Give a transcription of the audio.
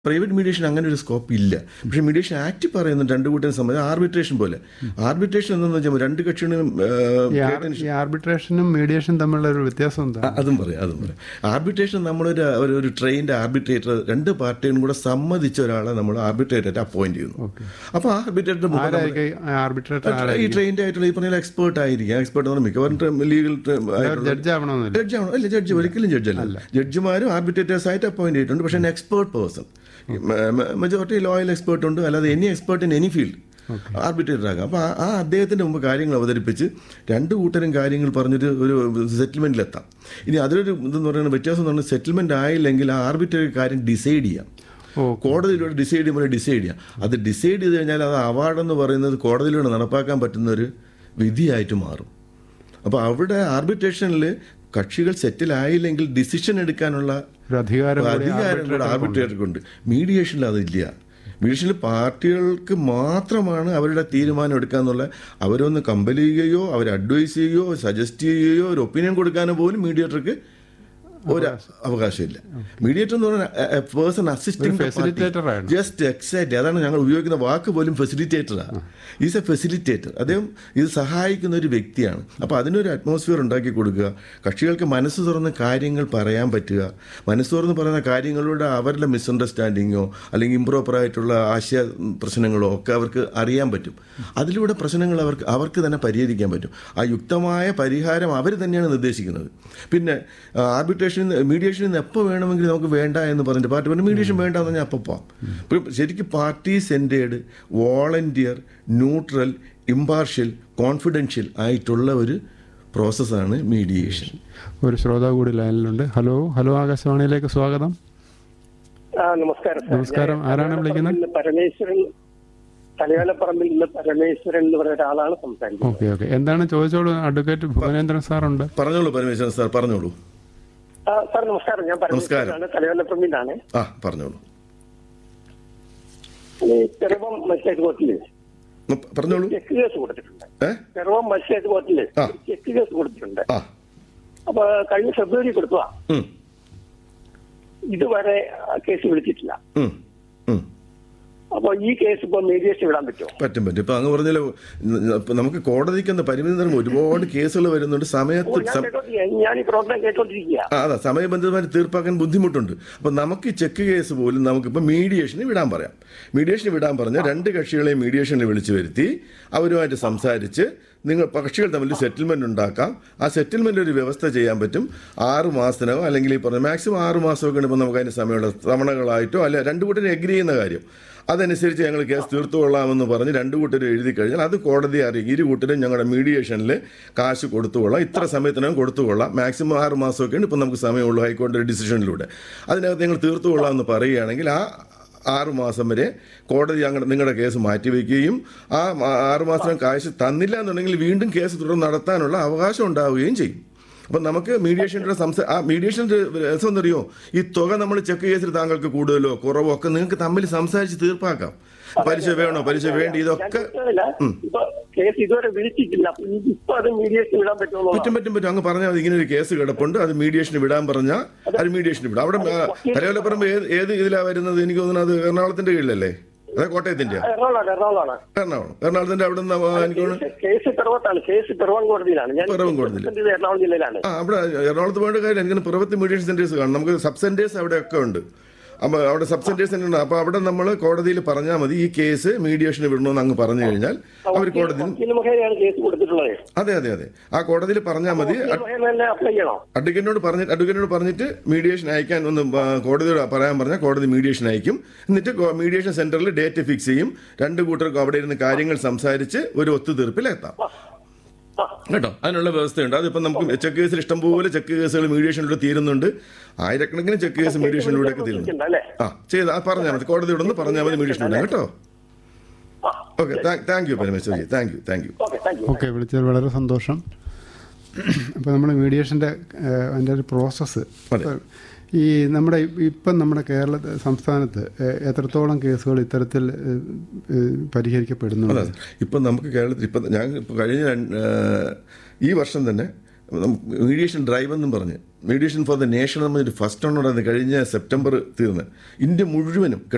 Private mediation അങ്ങനെ ഒരു scope ഇല്ല പക്ഷേ മീഡിയേഷൻ ആക്ട് പറയുന്നുണ്ട് രണ്ട് കൂട്ടരും സംബന്ധിച്ച് ആർബിട്രേഷൻ പോലെ ആർബിട്രേഷൻ എന്താണെന്ന് വെച്ചാൽ രണ്ട് കക്ഷികളും ഈ ആർ- ഈ ആർബിട്രേഷനും മീഡിയേഷനും തമ്മിലുള്ള ഒരു വ്യത്യാസം എന്താ ആ, അതും പറയാം അതും പറയാം ആർബിട്രേഷൻ നമ്മളൊരു ഒരു ഒരു ട്രെയിൻഡ് ആർബിട്രേറ്റർ രണ്ട് പാർട്ടിയും കൂടെ സമ്മതിച്ച ഒരാളെ നമ്മൾ ആർബിട്രേറ്റർ അപ്പോയിന്റ് ചെയ്യുന്നു അപ്പോൾ ആ ആർബിട്രേറ്റർ ആരായിരിക്കും ആർബിട്രേറ്റർ ഈ ട്രെയിൻഡ് ആയിട്ടുള്ള ഈ പറഞ്ഞ എക്സ്പേർട്ട് ആയിരിക്കും എക്സ്പേർട്ട് എന്ന് പറഞ്ഞാൽ മിക്കവാറും ലീഗൽ ജഡ്ജ് ആവണമെന്നില്ല ജഡ്ജ് ആണോ അല്ല ജഡ്ജ് ഒരിക്കലും ജഡ്ജ് അല്ല ജഡ്ജിമാരും ആർബിട്രേറ്റേഴ്സ് ആയിട്ട് അപ്പോയിന്റ് ചെയ്തിട്ടുണ്ട് പക്ഷേ expert person majority loyal expert ഉണ്ട് അല്ലാതെ any expert in any field arbitrator ആകാം അപ്പോൾ ആ അദ്ദേഹത്തിന്റെ മുമ്പ് കാര്യങ്ങൾ അവതരിപ്പിച്ച് രണ്ട് കൂട്ടരും കാര്യങ്ങൾ പറഞ്ഞിട്ട് ഒരു സെറ്റിൽമെന്റിലെത്താം ഇനി അതിലൊരു ഇതെന്ന് പറയുന്നത് വ്യത്യാസം എന്ന് പറഞ്ഞാൽ സെറ്റിൽമെന്റ് ആയില്ലെങ്കിൽ ആ ആർബിട്രറി കാര്യം ഡിസൈഡ് ചെയ്യാം ഓ കോടതിയിലൂടെ ഡിസൈഡ് ചെയ്യുമ്പോൾ ഡിസൈഡ് ചെയ്യാം അത് ഡിസൈഡ് ചെയ്ത് കഴിഞ്ഞാൽ അത് അവാർഡെന്ന് പറയുന്നത് കോടതിയിലൂടെ നടപ്പാക്കാൻ പറ്റുന്ന ഒരു വിധിയായിട്ട് മാറും അപ്പോൾ അവിടെ ആർബിട്രേഷനിൽ കക്ഷികൾ സെറ്റിൽ ആയില്ലെങ്കിൽ ഡിസിഷൻ എടുക്കാനുള്ള ഒരു അധികാരം കൂടി അധികാരം കൂടെ ആർബിട്രേറ്റർക്കുണ്ട് മീഡിയേഷനിൽ അതില്ല മീഡിയേഷനിൽ പാർട്ടികൾക്ക് മാത്രമാണ് അവരുടെ തീരുമാനം എടുക്കാന്നുള്ള അവരൊന്ന് കമ്പൽ ചെയ്യുകയോ അവർ അഡ്വൈസ് ചെയ്യുകയോ സജസ്റ്റ് ചെയ്യുകയോ ഒരു ഒപ്പീനിയൻ കൊടുക്കാനോ പോലും മീഡിയേറ്റർക്ക് ഒരു അവകാശമില്ല മീഡിയേറ്റർ എന്ന് പറഞ്ഞാൽ പേഴ്സൺ അസിസ്റ്റിംഗ് facilitator ആണ്. ജസ്റ്റ് എക്സാക്ട് അതാണ് ഞങ്ങൾ ഉപയോഗിക്കുന്ന വാക്ക് പോലും ഫെസിലിറ്റേറ്ററാണ് ഈസ് എ ഫെസിലിറ്റേറ്റർ അദ്ദേഹം ഇത് സഹായിക്കുന്ന ഒരു വ്യക്തിയാണ് അപ്പോൾ അതിനൊരു അറ്റ്മോസ്ഫിയർ ഉണ്ടാക്കി കൊടുക്കുക കക്ഷികൾക്ക് മനസ്സ് തുറന്ന് കാര്യങ്ങൾ പറയാൻ പറ്റുക മനസ്സ് തുറന്ന് പറയുന്ന കാര്യങ്ങളിലൂടെ അവരുടെ മിസ്അണ്ടർസ്റ്റാൻഡിങ്ങോ അല്ലെങ്കിൽ ഇംപ്രോപ്പർ ആയിട്ടുള്ള ആശയ പ്രശ്നങ്ങളോ ഒക്കെ അവർക്ക് അറിയാൻ പറ്റും അതിലൂടെ പ്രശ്നങ്ങൾ അവർക്ക് അവർക്ക് തന്നെ പരിഹരിക്കാൻ പറ്റും ആ യുക്തമായ പരിഹാരം അവർ തന്നെയാണ് നിർദ്ദേശിക്കുന്നത് പിന്നെ ആർബിട്രേഷൻ മീഡിയേഷനിൽ നിന്ന് എപ്പോൾ വേണമെങ്കിലും നമുക്ക് വേണ്ട എന്ന് പറഞ്ഞിട്ട് പാർട്ടി പറഞ്ഞു മീഡിയേഷൻ വേണ്ട എന്ന് പറഞ്ഞാൽ അപ്പോൾ പോവാം ഇപ്പം ശരിക്കും party centred volunteer neutral impartial confidential ആയിട്ടുള്ള ഒരു പ്രോസസ്സാണ് മീഡിയേഷൻ ഒരു ശ്രോതാവ് കൂടി ലൈനിലുണ്ട് ഹലോ ഹലോ ആകാശവാണിയിലേക്ക് സ്വാഗതം ആ നമസ്കാരം സാർ. നമസ്കാരം. ഞാൻ ആരാണ് വിളിക്കുന്നത്? തലയോലപ്പറമ്പിൽ നിന്ന് പരമേശ്വരൻ തലയോലപ്പറമ്പിൽ നിന്ന് പരമേശ്വരൻ എന്ന് പറയുന്ന ഒരാളാണ് സംസാരിക്കുന്നത് ഓക്കെ ഓക്കെ എന്താണ് ചോദിച്ചോളൂ അഡ്വക്കേറ്റ് ഭുവനേന്ദ്രൻ സാറുണ്ട് പറഞ്ഞോളൂ പരമേശ്വരൻ സാർ പറഞ്ഞോളൂ ആ, സാർ നമസ്കാരം ഞാൻ പരമേശ്വരനാണ് തലയോലപ്പറമ്പിൽ നിന്നാണ് ആ പറഞ്ഞോളൂ ഈ ചെറുപ്പം മജിസ്ട്രേറ്റ് കോർട്ടില് ഉം, പറഞ്ഞോളൂ ചെക്ക് കേസ് കൊടുത്തിട്ടുണ്ട് ഏ ചെറുപ്പം മജിസ്ട്രേറ്റ് കോർട്ടില് ആ. ചെക്ക് കേസ് കൊടുത്തിട്ടുണ്ട് ആ അപ്പൊ കഴിഞ്ഞ ഫെബ്രുവരി കൊടുത്തതാ ഉം, ഇതുവരെ ആ കേസ് വിളിച്ചിട്ടില്ല ഉം, ഉം. അപ്പൊ ഈ കേസ് ഇപ്പൊ മീഡിയേഷൻ വിടാൻ പറ്റുമോ പറ്റും പറ്റും ഇപ്പൊ അങ്ങ് പറഞ്ഞല്ലോ ഇപ്പൊ നമുക്ക് കോടതിക്ക് എന്താ പരിമിതി നിറം ഒരുപാട് കേസുകൾ വരുന്നുണ്ട് ഓ, സമയത്ത് ഞാൻ സം- കേട്ടോണ്ടിരിക്കുക ഞാൻ ഈ പ്രോഗ്രാം കേട്ടോണ്ടിരിക്കുക ആ, അതാ സമയബന്ധിതമായി തീർപ്പാക്കാൻ ബുദ്ധിമുട്ടുണ്ട് അപ്പൊ നമുക്ക് ഈ ചെക്ക് കേസ് പോലും നമുക്കിപ്പോൾ മീഡിയേഷന് വിടാൻ പറയാം മീഡിയേഷന് വിടാൻ പറഞ്ഞ രണ്ട് കക്ഷികളെയും മീഡിയേഷനിൽ വിളിച്ചു വരുത്തി അവരുമായിട്ട് സംസാരിച്ച് നിങ്ങൾ കക്ഷികൾ തമ്മിൽ സെറ്റിൽമെന്റ് ഉണ്ടാക്കാം ആ സെറ്റിൽമെന്റ് ഒരു വ്യവസ്ഥ ചെയ്യാൻ പറ്റും ആറ് മാസത്തിനോ അല്ലെങ്കിൽ ഈ പറഞ്ഞ മാക്സിമം ആറ് മാസമൊക്കെ ഇപ്പോൾ നമുക്ക് അതിന് സമയമുള്ള തവണകളായിട്ടോ അല്ല രണ്ട് കൂട്ടരും എഗ്രി ചെയ്യുന്ന കാര്യം അതനുസരിച്ച് ഞങ്ങൾ കേസ് തീർത്തുകൊള്ളാമെന്ന് പറഞ്ഞ് രണ്ട് കൂട്ടരും എഴുതി കഴിഞ്ഞാൽ അത് കോടതിയെ അറിയിക്കും ഇരു കൂട്ടരും ഞങ്ങളുടെ മീഡിയേഷനിൽ കാശ് കൊടുത്തുകൊള്ളാം ഇത്ര സമയത്തിനകം കൊടുത്തുകൊള്ളാം മാക്സിമം ആറ് മാസമൊക്കെയാണ് ഇപ്പം നമുക്ക് സമയമുള്ളൂ ഹൈക്കോടതി ഡിസിഷനിലൂടെ അതിനകത്ത് ഞങ്ങൾ തീർത്തുകൊള്ളാം എന്ന് പറയുകയാണെങ്കിൽ ആ ആറ് മാസം വരെ കോടതി ഞങ്ങളുടെ നിങ്ങളുടെ കേസ് മാറ്റിവെക്കുകയും ആ ആ- ആറ് മാസം കാശ് തന്നില്ല എന്നുണ്ടെങ്കിൽ വീണ്ടും കേസ് തുടർന്ന് നടത്താനുള്ള അവകാശം ഉണ്ടാവുകയും ചെയ്യും അപ്പം നമുക്ക് മീഡിയേഷൻ്റെ സംസാ ആ മീഡിയേഷൻ്റെ രസം എന്നറിയോ ഈ തുക നമ്മൾ ചെക്ക് കേസിൽ താങ്കൾക്ക് കൂടുതലോ കുറവോ ഒക്കെ നിങ്ങൾക്ക് തമ്മിൽ സംസാരിച്ച് തീർപ്പാക്കാം പലിശ വേണോ പലിശ വേണ്ടി ഞാൻ ഇതൊക്കെ ചോദിച്ചതല്ല, ഇപ്പൊ കേസ് ഇതുവരെ വിളിച്ചിട്ടില്ല അപ്പൊ ഇപ്പൊ അത് മീഡിയേഷൻ വിടാൻ പറ്റുമോ പറ്റും പറ്റും പറ്റും അങ്ങ് പറഞ്ഞാൽ മതി ഇങ്ങനെ ഒരു കേസ് കിടപ്പുണ്ട് അത് മീഡിയേഷന് വിടാൻ പറഞ്ഞാൽ അത് മീഡിയേഷന് വിടാം അവിടെ കരയോലപ്പറമ്പ് ഏത് ഏത് ഇതിലാണ് വരുന്നത് എനിക്ക് തോന്നുന്നത് അത് എറണാകുളത്തിന്റെ കീഴിലല്ലേ അതെ കോട്ടയത്തിന്റെ എറണാകുളം എറണാകുളമാണ് എറണാകുളം എറണാകുളത്തിന്റെ അവിടെ നിന്ന് എനിക്ക് തോന്നുന്നു കേസ് കേസ് പിറവത്താണ് കേസ് പിറവം കോടതിയിലാണ് ഞാൻ പിറവം കോടതിയിൽ. ഇത് എറണാകുളം ജില്ലയിലാണ് ആ അവിടെ എറണാകുളത്ത് പോകേണ്ട കാര്യം എനിക്ക് പിറവത്ത് മീഡിയേഷൻ സെന്റേഴ്സ് കാണും നമുക്ക് സബ് സെന്റേഴ്സ് അവിടെയൊക്കെ ഉണ്ട് അപ്പോൾ അവിടെ സബ് സെന്റേഴ്സ് ഉണ്ട് അപ്പോൾ അവിടെ നമ്മൾ കോടതിയിൽ പറഞ്ഞാൽ മതി ഈ കേസ് മീഡിയേഷന് വിടണമെന്ന് അങ്ങ് പറഞ്ഞു കഴിഞ്ഞാൽ അവർ കോടതിയിൽ വക്കീൽ മുഖേനയാണ് കേസ് കൊടുത്തിട്ടുള്ളത് അതെ അതെ അതെ ആ കോടതിയിൽ പറഞ്ഞാൽ മതി വക്കീൽ മുഖേന തന്നെ അപ്ലൈ ചെയ്യണോ അഡ്വക്കേറ്റിനോട് പറഞ്ഞ് അഡ്വക്കേറ്റിനോട് പറഞ്ഞിട്ട് മീഡിയേഷൻ അയക്കാൻ ഒന്ന് ആ, കോടതിയോട് പറയാൻ പറഞ്ഞാൽ കോടതി മീഡിയേഷൻ അയക്കും എന്നിട്ട് കോ- മീഡിയേഷൻ സെന്ററിൽ ഡേറ്റ് ഫിക്സ് ചെയ്യും രണ്ട് കൂട്ടർക്കും അവിടെ ഇരുന്ന് കാര്യങ്ങൾ സംസാരിച്ച് ഒരു ഒത്തുതീർപ്പിലെത്താം ആ, കേട്ടോ അതിനുള്ള വ്യവസ്ഥയുണ്ട് അതിപ്പോൾ നമുക്ക് ചെക്ക് കേസിൽ ഇഷ്ടംപോലെ ചെക്ക് കേസുകൾ മീഡിയേഷനിലൂടെ തീരുന്നുണ്ട് ആയിരക്കണക്കിന് ചെക്ക് കേസ് മീഡിയേഷനിലൂടെ ഒക്കെ തീരുന്നു അല്ലേ ആ ചെയ്ത് ആ പറഞ്ഞാൽ മതി കോടതിയോട് ഒന്ന് പറഞ്ഞാൽ മതി മീഡിയേഷനിലൂടെ കേട്ടോ ആ, okay thank you Parameshwari thank you thank you okay thank you okay വിളിച്ചത് വളരെ സന്തോഷം അപ്പോൾ നമ്മൾ മീഡിയേഷൻ്റെ അതിൻ്റെ ഒരു പ്രോസസ്സ് അതെ. ഈ നമ്മുടെ ഇപ്പം നമ്മുടെ കേരള സംസ്ഥാനത്ത് ഏഹ്, എത്രത്തോളം കേസുകൾ ഇത്തരത്തിൽ ഏഹ്, ഏഹ്, പരിഹരിക്കപ്പെടുന്നുണ്ട് അതെ ഇപ്പം നമുക്ക് കേരളത്തിൽ ഇപ്പം ഞാൻ ഇപ്പം കഴിഞ്ഞ രണ്ട്, ആ, ഈ വർഷം തന്നെ നമുക്ക് മീഡിയേഷൻ ഡ്രൈവ് എന്നും പറഞ്ഞ് മീഡിയേഷൻ ഫോർ ദ നേഷൻ എന്നൊരു ഫസ്റ്റ് ഓണർ കഴിഞ്ഞ സെപ്റ്റംബർ തീർന്ന് ഇന്ത്യ മുഴുവനും